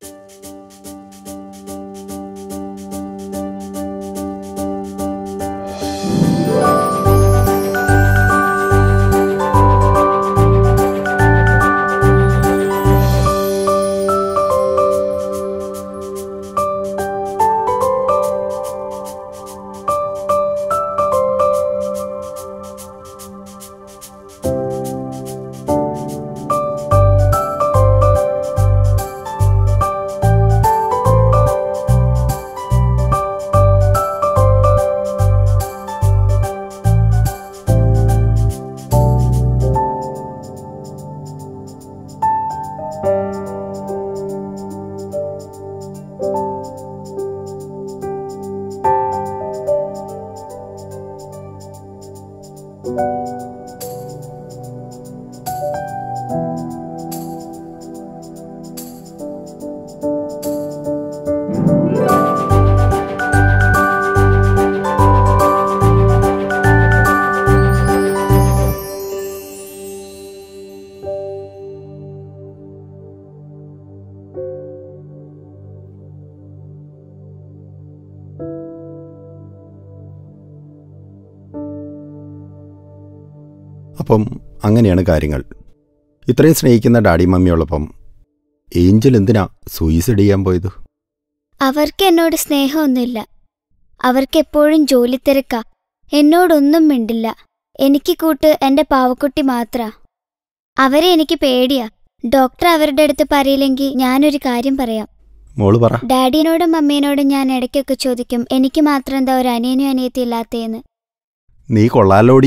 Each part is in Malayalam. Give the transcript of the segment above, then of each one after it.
അപ്പം അങ്ങനെയാണ് കാര്യങ്ങൾ ഇത്രയും സ്നേഹിക്കുന്ന ഡാഡി മമ്മിയോടൊപ്പം ഏഞ്ചൽ എന്തിനാ സൂയിസൈഡ് ചെയ്യാൻ പോയത് അവർക്ക് എന്നോട് സ്നേഹമൊന്നുമില്ല അവർക്ക് എപ്പോഴും ജോലി തിരക്കാ എന്നോടൊന്നും മിണ്ടില്ല എനിക്ക് കൂട്ട് എന്റെ പാവക്കുട്ടി മാത്ര അവരെ എനിക്ക് പേടിയാ ഡോക്ടർ അവരുടെ അടുത്ത് പറയില്ലെങ്കിൽ ഞാനൊരു കാര്യം പറയാം മോള് പറ ഡാഡിനോടും മമ്മീനോടും ഞാൻ ഇടയ്ക്കൊക്കെ ചോദിക്കും എനിക്ക് മാത്രം എന്താ ഒരു അനിയനും അനിയത്തി ഇല്ലാത്തേന്ന് നീ കൊള്ളാലോടി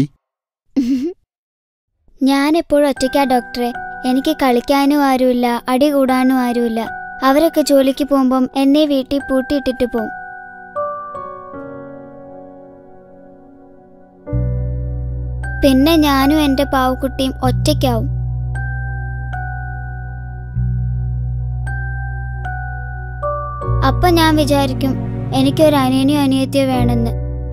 ഞാൻ എപ്പോഴും ഒറ്റയ്ക്കാ ഡോക്ടറെ എനിക്ക് കളിക്കാനും ആരുമില്ല അടി കൂടാനും ആരുമില്ല അവരൊക്കെ ജോലിക്ക് പോകുമ്പം എന്നെ വീട്ടിൽ പൂട്ടിയിട്ടിട്ട് പോവും പിന്നെ ഞാനും എന്റെ പാവക്കുട്ടിയും ഒറ്റയ്ക്കാവും അപ്പൊ ഞാൻ വിചാരിക്കും എനിക്കൊരു അനിയനെയോ അനിയത്തിയോ വേണമെന്ന്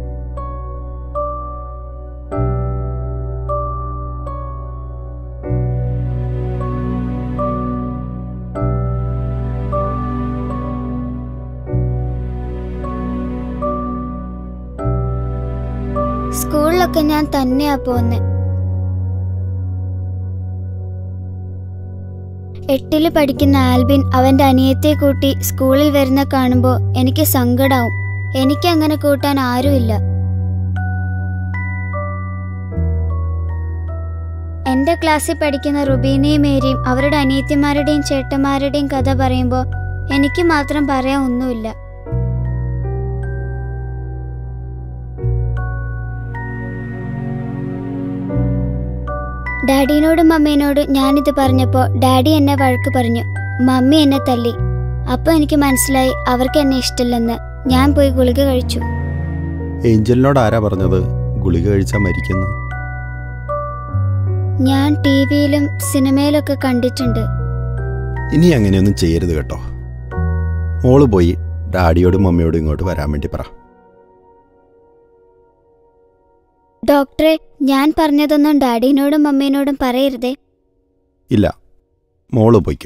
സ്കൂളിലൊക്കെ ഞാൻ തന്നെയാ പോന്നെ എട്ടില് പഠിക്കുന്ന ആൽബിൻ അവന്റെ അനിയത്തെ കൂട്ടി സ്കൂളിൽ വരുന്ന കാണുമ്പോ എനിക്ക് സങ്കടാവും എനിക്ക് അങ്ങനെ കൂട്ടാൻ ആരുമില്ല എന്റെ ക്ലാസ്സിൽ പഠിക്കുന്ന റുബീനയും മേരിയും അവരുടെ അനിയത്തിമാരുടെയും ചേട്ടന്മാരുടെയും കഥ പറയുമ്പോ എനിക്ക് മാത്രം പറയാൻ ഒന്നുമില്ല ഡാഡിനോടും മമ്മീനോടും ഞാനിത് പറഞ്ഞപ്പോ ഡാഡി എന്നെ വഴക്ക് പറഞ്ഞു മമ്മി എന്നെ തല്ലി അപ്പൊ എനിക്ക് മനസ്സിലായി അവർക്ക് എന്നെ ഇഷ്ടമില്ലെന്ന് ഞാൻ പോയി ഗുളിക കഴിച്ചു ഏഞ്ചലിനോട് ആരാ പറഞ്ഞത് ഗുളിക കഴിച്ചാൽ മരിക്കുന്നു ഞാൻ ടി വിയിലും സിനിമയിലൊക്കെ കണ്ടിട്ടുണ്ട് ഇനി അങ്ങനെയൊന്നും ചെയ്യരുത് കേട്ടോ മോള് പോയി ഡാഡിയോടും മമ്മിയോടും ഇങ്ങോട്ട് വരാൻ വേണ്ടി പറ ഡോക്ടറെ ഞാൻ പറഞ്ഞതൊന്നും ഡാഡിനോടും മമ്മീനോടും പറയരുതേ ഇല്ല മോള് പോയിക്കോ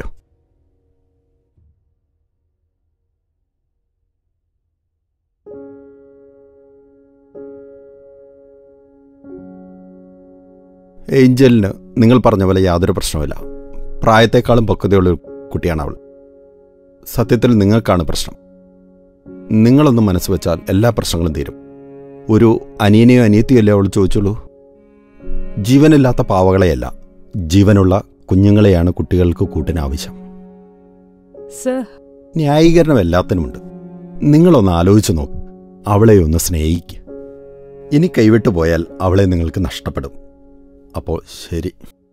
ഏഞ്ചലിന് നിങ്ങൾ പറഞ്ഞ പോലെ യാതൊരു പ്രശ്നവുമില്ല പ്രായത്തെക്കാളും പക്വതയുള്ള ഒരു കുട്ടിയാണ് അവൾ സത്യത്തിൽ നിങ്ങൾക്കാണ് പ്രശ്നം നിങ്ങളൊന്ന് മനസ്സ് വെച്ചാൽ എല്ലാ പ്രശ്നങ്ങളും തീരും ഒരു അനിയനെയോ അനിയത്തിയോ അല്ലേ അവൾ ചോദിച്ചുള്ളൂ ജീവനില്ലാത്ത പാവകളെയല്ല ജീവനുള്ള കുഞ്ഞുങ്ങളെയാണ് കുട്ടികൾക്ക് കൂട്ടിന് ആവശ്യം സർ ന്യായീകരണം എല്ലാത്തിനുമുണ്ട് നിങ്ങളൊന്ന് ആലോചിച്ച് നോക്ക് അവളെ ഒന്ന് സ്നേഹിക്ക് ഇനി കൈവിട്ടു പോയാൽ അവളെ നിങ്ങൾക്ക് നഷ്ടപ്പെടും അപ്പോൾ ശരി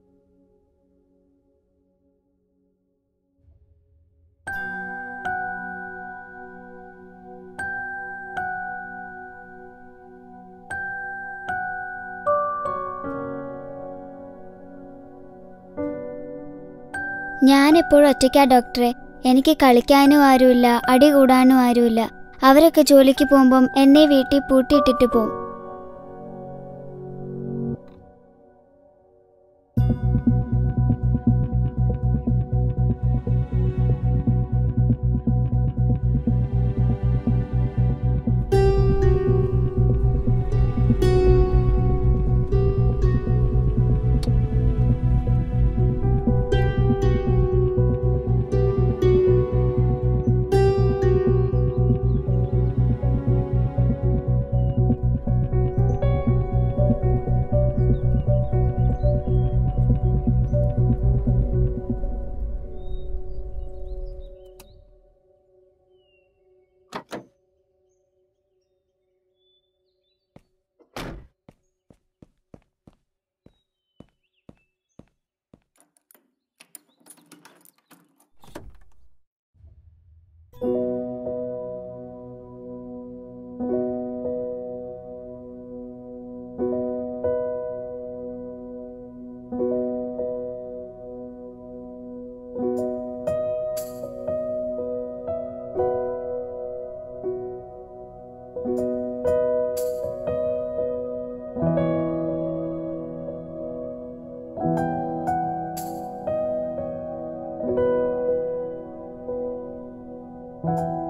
ഞാൻ എപ്പോഴും ഒറ്റയ്ക്കാ ഡോക്ടറെ എനിക്ക് കളിക്കാനും ആരുമില്ല അടി കൂടാനും ആരുമില്ല അവരൊക്കെ ജോലിക്ക് പോകുമ്പം എന്നെ വീട്ടിൽ പൂട്ടിയിട്ടിട്ട് പോവും സർ